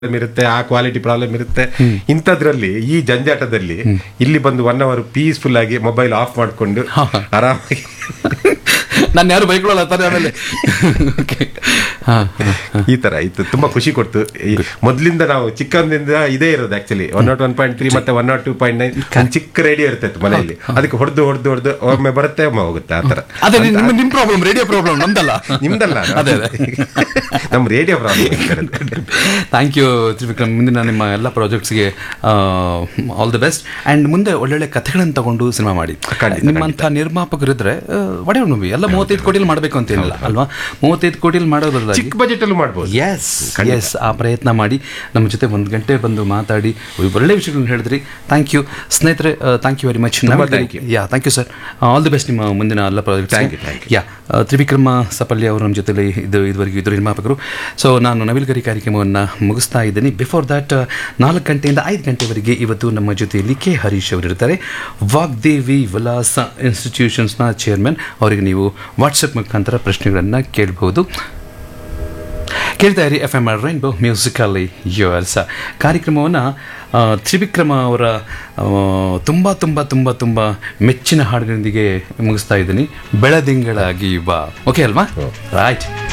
Problem ಇರುತ್ತೆ ಆ quality problem ಇರುತ್ತೆ ಇಂಥದ್ರಲ್ಲಿ ಈ ಜಂಜಾಟದಲ್ಲಿ ಇಲ್ಲಿ ಬಂದು ಒನ್ ಅವರ್ ಪೀಸ್ಫುಲ್ ಆಗಿ ಮೊಬೈಲ್ ಆಫ್ ಮಾಡ್ಕೊಂಡು ಆರಾಮಾಗಿ ನಾನು ಯಾರು ಬೈಕೊಳ್ಳಲ್ಲ ತಾನೆ ಆಮೇಲೆ Okay. ಹಾ, ಹಾ, ಹಾ. ಈ ತರ ಇತ್ತು ತುಂಬಾ ಖುಷಿ ಕೊಡ್ತು ಈ ಮೊದ್ಲಿಂದ ನಾವು ಚಿಕ್ಕಂದಿಂದ ಇದೇ ಇರೋದು actually one nought one point three ಮತ್ತೆ one nought two point nine ಚಿಕ್ಕ ರೇಡಿಯೋ ಇರ್ತಿತ್ತು ಮನೆಯಲ್ಲಿ ಅದಕ್ಕೆ ಹೊಡೆದು ಹೊಡೆದು ಹೊಡೆದು ಒಮ್ಮೆ ಬರುತ್ತೆ ಒಮ್ಮೆ ಹೋಗುತ್ತೆ ಆ ತರ ಅದೇ ನಿಮ್ ನಿಮ್- ನಿಮ್ ಪ್ರಾಬ್ಲಮ್ ರೇಡಿಯೋ ಪ್ರಾಬ್ಲಮ್ ನಮ್ದಲ್ಲ ನಿಮ್ದಲ್ಲ ಅದೇ ಅದೇ ನಮ್ radio problem thank you Trivikram ಮುಂದಿನ ನಿಮ್ಮ ಎಲ್ಲ ಪ್ರಾಜೆಕ್ಟ್ಸ್ಗೆ ಆಲ್ ದಿ ಬೆಸ್ಟ್ ಆ್ಯಂಡ್ ಮುಂದೆ ಒಳ್ಳೊಳ್ಳೆ ಕಥೆಗಳನ್ನು ತಗೊಂಡು ಸಿನಿಮಾ ಮಾಡಿ ಖಂಡಿತ, ನಿಮ್ಮಂಥ ನಿರ್ಮಾಪಕರಿದ್ರೆ ಒಡೆಯ ಮೂವಿ ಎಲ್ಲ ಮೂವತ್ತೈದು ಕೋಟಿಲಿ ಮಾಡಬೇಕು ಅಂತ ಏನಿಲ್ಲ ಅಲ್ವಾ ಮೂವತ್ತೈದು ಕೋಟಿಲಿ ಮಾಡೋ ಬದಲಾಗಿ ಚಿಕ್ಕ ಬಜೆಟ್ ಅಲ್ಲೂ ಮಾಡ್ಬೋದು ಎಸ್ ಎಸ್ ಆ ಪ್ರಯತ್ನ ಮಾಡಿ ನಮ್ಮ ಜೊತೆ ಒಂದು ಗಂಟೆ ಬಂದು ಮಾತಾಡಿ ಒಳ್ಳೆ ವಿಷಯಗಳನ್ನ ಹೇಳಿದ್ರಿ ಥ್ಯಾಂಕ್ ಯು ಸ್ನೇಹಿತರೆ thank you very much thank you. Yeah thank you sir all the best ನಿಮ್ಮ ಮುಂದಿನ ಎಲ್ಲ project Thank you, thank yeah Trivikrama Sapalya ಅವರು ನಮ್ಮ ಜೊತೆಲಿ ಇದು ಇದುವರೆಗೂ ಇದ್ರು ನಿರ್ಮಾಪಕರು ಸೊ ನಾನು ನವಿಲ್ಗರಿ ಕಾರ್ಯಕ್ರಮವನ್ನು ಮುಗಿಸ್ತಾ ಇದ್ದೀನಿ ಬಿಫೋರ್ ದ್ಯಾಟ್ ನಾಲ್ಕು ಗಂಟೆಯಿಂದ ಐದು ಗಂಟೆವರೆಗೆ ಇವತ್ತು ನಮ್ಮ ಜೊತೆಯಲ್ಲಿ ಕೆ ಹರೀಶ್ ಅವರಿರ್ತಾರೆ ವಾಗ್ದೇವಿ ವಿಲಾಸ ಇನ್ಸ್ಟಿಟ್ಯೂಷನ್ಸ್ನ ಚೇರ್ಮನ್ ಅವರಿಗೆ ನೀವು ವಾಟ್ಸಪ್ ಮುಖಾಂತರ ಪ್ರಶ್ನೆಗಳನ್ನು ಕೇಳಬಹುದು ಕೇಳ್ತಾ ಇರಿ F M R rainbow musically yours ಕಾರ್ಯಕ್ರಮವನ್ನು ತ್ರಿವಿಕ್ರಮ ಅವರ ತುಂಬ ತುಂಬ ತುಂಬ ತುಂಬ ಮೆಚ್ಚಿನ ಹಾಡುಗಳೊಂದಿಗೆ ಮುಗಿಸ್ತಾ ಇದ್ದೀನಿ ಬೆಳದಿಂಗಳಾಗಿ ಬಾ ಓಕೆ ಅಲ್ವಾ ರೈಟ್